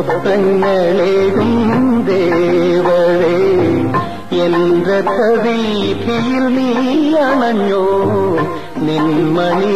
സ്വപ്നങ്ങളേകും ദേവരേ എന്റെ പ്രതീതിയിൽ നീ അണഞ്ഞോ നിൻമണി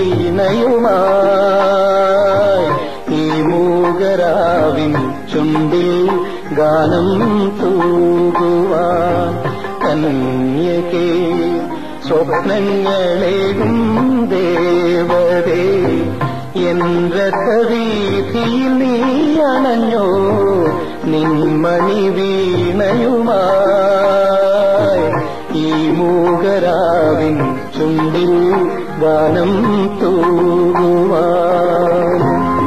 വീണയുമായി ഈ മൂകരാവിൻ ചുണ്ടിൽ ഗാനം തൂകുവാൻ കന്യകേ സ്വപ്നങ്ങളേകും ദേവരേ എന്റെ വീതിയിൽ നീ അണഞ്ഞോ നിൻമണി വീണയുമായി ഈ മൂകരാവിൻ ചുണ്ടിൽ ഗാനം തൂകുവാൻ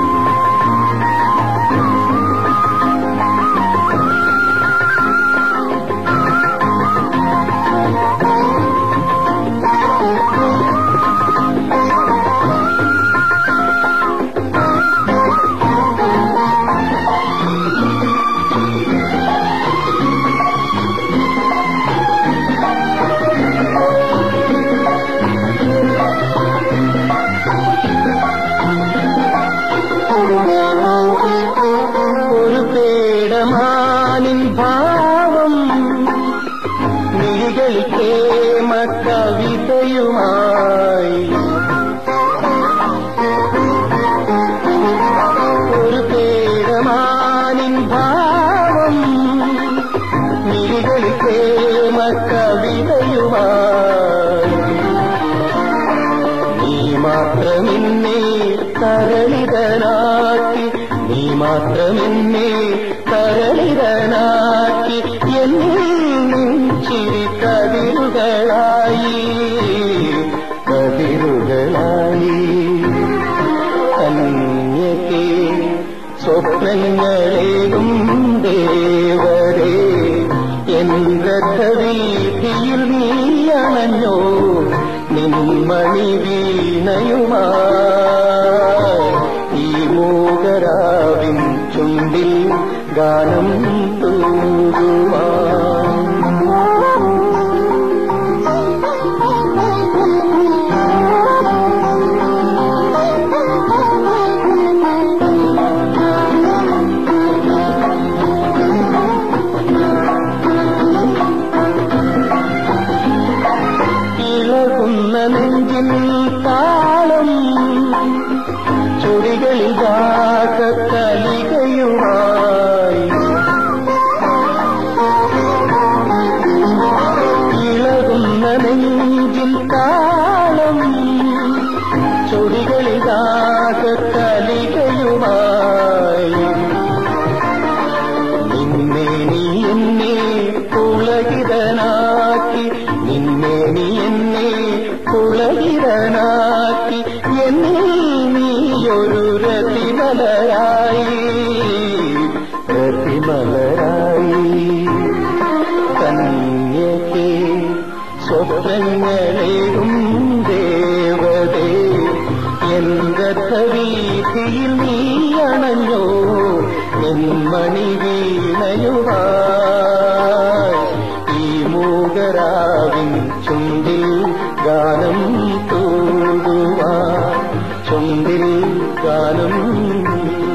ഒരു പേടമാനിൻ ഭാവം മിഴികളിൽ പ്രേമ കവിതയുമായി ഒരു പേടമാനിൻ ഭാവം മിഴികളിൽ പ്രേമ കവിതയുമായി നീ മാത്രമെന്നെ തരളിതനാക്കി നീ മാത്രമെന്നെ തരളിതനാക്കി എന്നിൽ നെഞ്ചിരി കതിരുകളായി കതിരുകളായി കന്യകേ സ്വപ്നങ്ങളേകും ദേവരേ എന്റെ വീതിയിൽ നീ അണഞ്ഞോ നിൻമണി വീണയുമായി ഈ മൂകരാവിൻ ചുണ്ടിൽ ഗാനം തൂകുവാൻ ഇളകുന്ന നെഞ്ചിൽ താളം ചുടികളിൽ രാഗക്കലികയുമായി ഇളകുന്ന നെഞ്ചിൽ താളം ചുടികളിൽ രാഗക്കലികയുമായി നിന്നെ നീ എന്നെ പുളകിതനാക്കി നിന്നെ നീ എന്നെ പുളകിതനാക്കി എന്നിൽ നീയൊരു രതിമലരായി രതിമലരായി കന്യകേ സ്വപ്നങ്ങളേകും ദേവതേ എന്റെ വീതിയിൽ നീ അണഞ്ഞോ എൻമണി വീണയുമായി ഈ മൂകരാവിൻ ചുണ്ടിൽ ഗാനം തൂകുവാൻ ചുണ്ടിൽ ഗാനം